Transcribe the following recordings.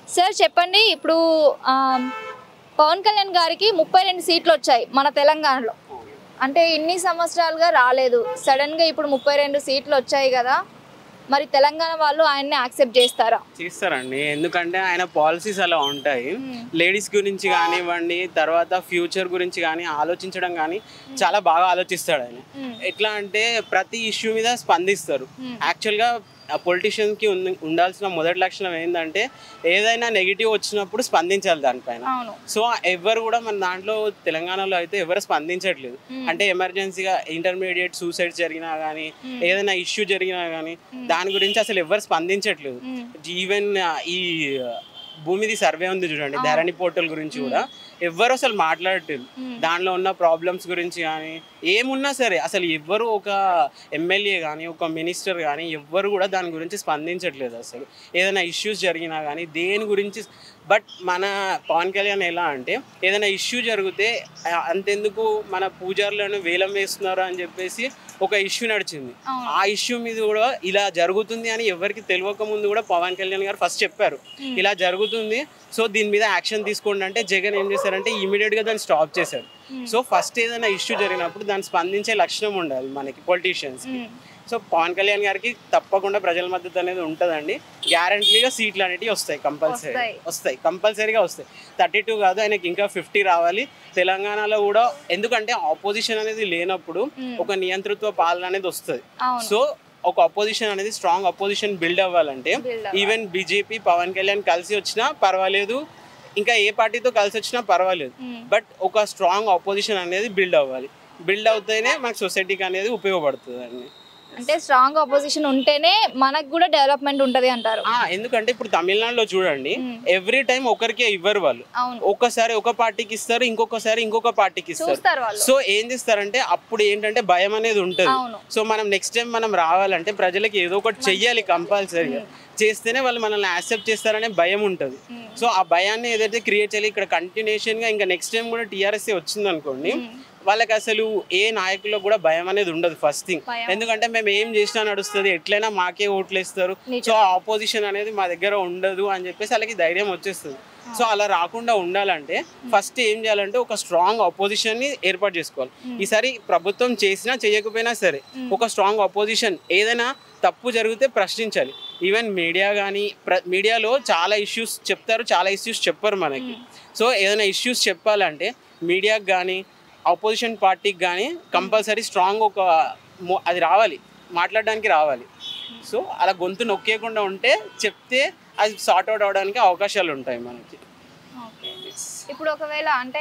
Sir చెప్పండి ఇప్పుడు ఆ, పవన్ కళ్యాణ్ గారికి ముప్పై రెండు సీట్లు వచ్చాయి మన తెలంగాణలో అంటే ఇన్ని సంవత్సరాలుగా రాలేదు సడన్ గా ఇప్పుడు ముప్పై రెండు సీట్లు వచ్చాయి కదా మరి తెలంగాణ వాళ్ళు ఆయన్ని యాక్సెప్ట్ చేస్తారా చేస్తారండి ఎందుకంటే ఆయన పాలసీస్ అలా ఉంటాయి లేడీస్ గురించి కానివ్వండి తర్వాత ఫ్యూచర్ గురించి కానీ ఆలోచించడం కానీ చాలా బాగా ఆలోచిస్తాడు ఆయన ఎట్లా అంటే ప్రతి ఇష్యూ మీద స్పందిస్తారు యాక్చువల్గా పొలిటీషియన్కి ఉండాల్సిన మొదటి లక్షణం ఏంటంటే ఏదైనా నెగిటివ్ వచ్చినప్పుడు స్పందించాలి దానిపైన అవును సో ఎవరు కూడా మన దాంట్లో తెలంగాణలో అయితే ఎవరు స్పందించట్లేదు అంటే ఎమర్జెన్సీగా ఇంటర్మీడియట్ సూసైడ్స్ జరిగినా కానీ ఏదైనా ఇష్యూ జరిగినా కానీ దాని గురించి అసలు ఎవరు స్పందించట్లేదు ఈవెన్ ఈ భూమిది సర్వే ఉంది చూడండి ధరణి పోర్టల్ గురించి కూడా ఎవ్వరు అసలు మాట్లాడట్లేదు దానిలో ఉన్న ప్రాబ్లమ్స్ గురించి కానీ ఏమున్నా సరే అసలు ఎవ్వరు ఒక ఎమ్మెల్యే కానీ ఒక మినిస్టర్ కానీ ఎవ్వరు కూడా దాని గురించి స్పందించట్లేదు అసలు ఏదైనా ఇష్యూస్ జరిగినా కానీ దేని గురించి బట్ మన పవన్ కళ్యాణ్ ఎలా అంటే ఏదైనా ఇష్యూ జరిగితే ఆ, అంతెందుకు మన పూజారులను వేలం వేస్తున్నారు అని చెప్పేసి ఒక ఇష్యూ నడిచింది ఆ ఇష్యూ మీద కూడా ఇలా జరుగుతుంది అని ఎవరికి తెలియక ముందు కూడా పవన్ కళ్యాణ్ గారు ఫస్ట్ చెప్పారు ఇలా జరుగుతుంది సో దీని మీద యాక్షన్ తీసుకోండి అంటే జగన్ ఏం చేశారంటే ఇమీడియట్ గా దాన్ని స్టాప్ చేశారు సో ఫస్ట్ ఏదైనా ఇష్యూ జరిగినప్పుడు దాన్ని స్పందించే లక్షణం ఉండాలి మనకి పొలిటీషియన్స్ సో పవన్ కళ్యాణ్ గారికి తప్పకుండా ప్రజల మద్దతు అనేది ఉంటుందండి గ్యారంటీగా సీట్లు అనేటివి వస్తాయి కంపల్సరీ వస్తాయి. వస్తాయి కంపల్సరీగా వస్తాయి థర్టీ టూ కాదు ఆయనకి ఇంకా ఫిఫ్టీ రావాలి తెలంగాణలో కూడా ఎందుకంటే ఆపోజిషన్ అనేది లేనప్పుడు ఒక నియంతృత్వ పాలన అనేది వస్తుంది అవును సో ఒక అపోజిషన్ అనేది స్ట్రాంగ్ అపోజిషన్ బిల్డ్ అవ్వాలంటే Build even BJP Pawan Kalyan కలిసి వచ్చినా పర్వాలేదు ఇంకా ఏ పార్టీతో కలిసి వచ్చినా పర్వాలేదు బట్ ఒక స్ట్రాంగ్ అపోజిషన్ అనేది బిల్డ్ అవ్వాలి బిల్డ్ అవుతేనే మనకు సొసైటీకి అనేది ఉపయోగపడుతుంది అండి అంటే స్ట్రాంగ్ ఆపోజిషన్ ఉంటేనే మనకు కూడా డెవలప్మెంట్ ఉంటది అంటారు ఆ, ఎందుకంటే ఇప్పుడు తమిళనాడులో చూడండి ఎవ్రీ టైం ఒకరికే ఇవ్వరు వాళ్ళు అవును ఒక్కసారి ఒక పార్టీకి ఇస్తారు ఇంకొకసారి ఇంకొక పార్టీకి ఇస్తారు చూస్తారు వాళ్ళు సో ఏం చేస్తారంటే అప్పుడు ఏంటంటే భయం అనేది ఉంటుంది అవును సో మనం నెక్స్ట్ టైం మనం రావాలంటే ప్రజలకి ఏదో ఒకటి చెయ్యాలి కంపల్సరీగా చేస్తేనే వాళ్ళు మనల్ని యాక్సెప్ట్ చేస్తారనే భయం ఉంటుంది సో ఆ భయాన్ని ఏదైతే క్రియేట్ చేయాలి ఇక్కడ కంటిన్యూషన్ గా ఇంకా నెక్స్ట్ టైం కూడా టీఆర్ఎస్ వచ్చింది అనుకోండి వాళ్ళకి అసలు ఏ నాయకుల్లో కూడా భయం అనేది ఉండదు ఫస్ట్ థింగ్ భయం. ఎందుకంటే మేము ఏం చేసినా నడుస్తుంది ఎట్లయినా మాకే ఓట్లు ఇస్తారు సో ఆపోజిషన్ అనేది మా దగ్గర ఉండదు అని చెప్పేసి వాళ్ళకి ధైర్యం వచ్చేస్తుంది సో అలా రాకుండా ఉండాలంటే ఫస్ట్ ఏం చేయాలంటే ఒక స్ట్రాంగ్ అపోజిషన్ ని ఏర్పాటు చేసుకోవాలి ఈసారి ప్రభుత్వం చేసినా చేయకపోయినా సరే ఒక స్ట్రాంగ్ అపోజిషన్ ఏదైనా తప్పు జరిగితే ప్రశ్నించాలి ఈవెన్ మీడియా కానీ మీడియాలో చాలా ఇష్యూస్ చెప్తారు చాలా ఇష్యూస్ చెప్పరు మనకి సో ఏదైనా ఇష్యూస్ చెప్పాలంటే మీడియాకి కానీ ఆపోజిషన్ పార్టీకి కానీ కంపల్సరీ స్ట్రాంగ్ ఒక మో- అది రావాలి మాట్లాడడానికి రావాలి సో అలా గొంతు నొక్కేయకుండా ఉంటే చెప్తే అది సార్ట్ అవుట్ అవడానికి అవకాశాలు ఉంటాయి మనకి ఓకే ఇప్పుడు ఒకవేళ అంటే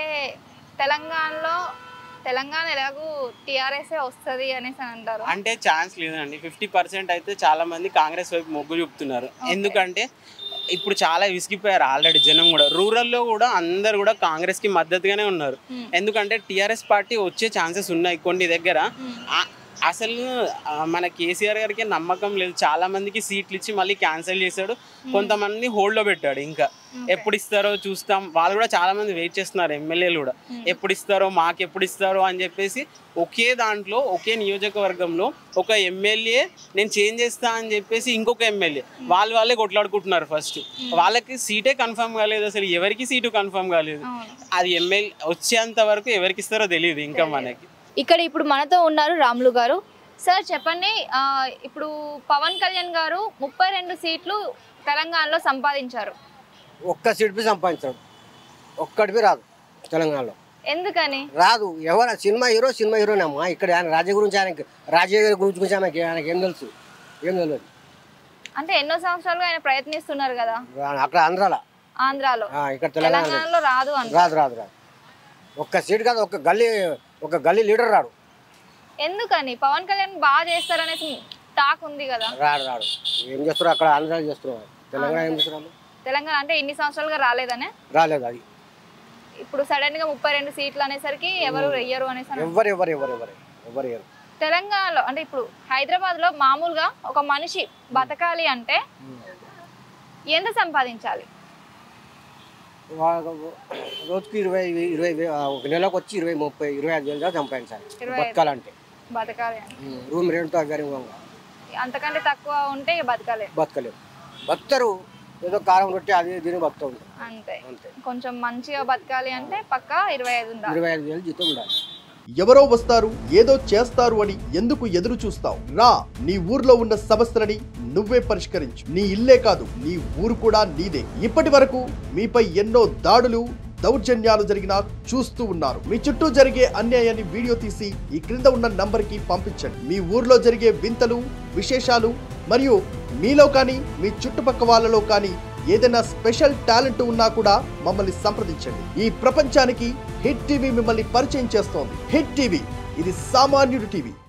తెలంగాణలో తెలంగాణ ఎలాగూ టీఆర్ఎస్ వస్తుంది అనేసి అని అంటారు అంటే ఛాన్స్ లేదండి ఫిఫ్టీ పర్సెంట్ అయితే చాలా మంది కాంగ్రెస్ వైపు మొగ్గు చూపుతున్నారు ఎందుకంటే ఇప్పుడు చాలా విసిగిపోయారు ఆల్రెడీ జనం కూడా రూరల్లో కూడా అందరు కూడా కాంగ్రెస్ కి మద్దతుగానే ఉన్నారు ఎందుకంటే టిఆర్ఎస్ పార్టీ వచ్చే ఛాన్సెస్ ఉన్నాయి కొన్ని దగ్గర ఆ- అసలు ఆ, మన కేసీఆర్ గారికి నమ్మకం లేదు చాలా మందికి సీట్లు ఇచ్చి మళ్ళీ క్యాన్సిల్ చేశాడు కొంతమంది హోల్డ్ లో పెట్టాడు ఇంకా ఎప్పుడు ఇస్తారో చూస్తాం వాళ్ళు కూడా చాలా మంది వెయిట్ చేస్తున్నారు ఎమ్మెల్యేలు కూడా ఎప్పుడు ఇస్తారో మాకు ఎప్పుడు ఇస్తారో అని చెప్పేసి ఒకే దాంట్లో ఒకే నియోజకవర్గంలో ఒక ఎమ్మెల్యే నేను చేంజ్ చేస్తా అని చెప్పేసి ఇంకొక ఎమ్మెల్యే వాళ్ళు వాళ్ళే కొట్లాడుకుంటున్నారు ఫస్ట్ వాళ్ళకి సీటే కన్ఫర్మ్ కాలేదు అసలు ఎవరికి సీటు కన్ఫర్మ్ కాలేదు అవును అది ఎమ్మెల్యే వచ్చేంత వరకు ఎవరికి ఇస్తారో తెలియదు ఇంకా మనకి ఇక్కడ ఇప్పుడు మనతో ఉన్నారు రాములు గారు సార్ చెప్పండి ఆ, ఇప్పుడు పవన్ కళ్యాణ్ గారు ముప్పై రెండు సీట్లు తెలంగాణలో సంపాదించారు ఒక్క సీట్ బి సంపాదించాడు ఒక్కడివి రాదు తెలంగాణలో ఎందుకని రాదు ఎవరు సినిమా హీరో సినిమా హీరోనే అమ్మా ఇక్కడ ఆయన రాజయ్య గురించి ఆయనకి రాజయ్య గారి గురించి గురించి ఆయనకి ఆయనకి ఏం తెలుసు ఏం తెలియదు అంటే ఎన్నో సంవత్సరాలుగా ఆయన ప్రయత్నిస్తున్నారు కదా అక్కడ ఆంధ్రాలో ఆంధ్రాలో ఆ, ఇక్కడ తెలంగాణ తెలంగాణలో రాదు అంట రాదు రాదు రాదు ఒక్క సీట్ కాదు ఒక గల్లీ ఒక గల్లీ లీడర్ రాడు ఎందుకని పవన్ కళ్యాణ్ బాగా చేస్తారనేసి టాక్ ఉంది కదా రాడు రాడు ఏం చేస్తారు అక్కడ ఆంధ్రాలో చేస్తున్నారు తెలంగాణ ఏం చేస్తున్నారు తెలంగాణ అంటే ఇన్ని సంవత్సరాలుగా రాలేదనే రాలేదు అది ఇప్పుడు సడన్ గా ముప్పై రెండు సీట్లు అనేసరికి ఎవరు వెయ్యరు అనేసి అని ఎవరు ఎవరు ఎవరు ఎవరు ఎవరు ఎవరు తెలంగాణలో అంటే ఇప్పుడు హైదరాబాద్ లో మామూలుగా ఒక మనిషి బతకాలి అంటే ఎంత సంపాదించాలి వాళ్ళ- రోజుకి ఇరవై ఇరవై వే- ఆ, ఒక నెలకు వచ్చి ఇరవై ముప్పై ఇరవై ఐదు వేలు దాకా సంపాదించాలి ఇరవై ఐదు. బతకాలంటే బతకాలి అని రూమ్ రెంట్తో అగౌరవంగా అంతకంటే తక్కువ ఉంటే ఇక బతకాలి బతకలేవు బతరు ఏదో కారం రొట్టె అది దీని బతుకుతూ ఉంటాం అంతే అంతే కొంచెం మంచిగా బతకాలి అంటే పక్కా ఇరవై ఐదు ఉండాలి ఇరవై ఐదు వేలు జీతం ఉండాలి ఎవరో వస్తారు ఏదో చేస్తారు అని ఎందుకు ఎదురు చూస్తావు రా నీ ఊర్లో ఉన్న సమస్యలని నువ్వే పరిష్కరించు నీ ఇల్లే కాదు నీ ఊరు కూడా నీదే ఇప్పటి వరకు మీపై ఎన్నో దాడులు దౌర్జన్యాలు జరిగినా చూస్తూ ఉన్నారు మీ చుట్టూ జరిగే అన్యాయాన్ని వీడియో తీసి ఈ క్రింద ఉన్న నంబర్కి పంపించండి మీ ఊర్లో జరిగే వింతలు విశేషాలు మరియు మీలో కానీ మీ చుట్టుపక్క వాళ్ళలో కానీ ఏదైనా స్పెషల్ టాలెంట్ ఉన్నా కూడా మమ్మల్ని సంప్రదించండి ఈ ప్రపంచానికి హిట్ టీవీ మిమ్మల్ని పరిచయం చేస్తోంది హిట్ టీవీ ఇది సామాన్యుడి టీవీ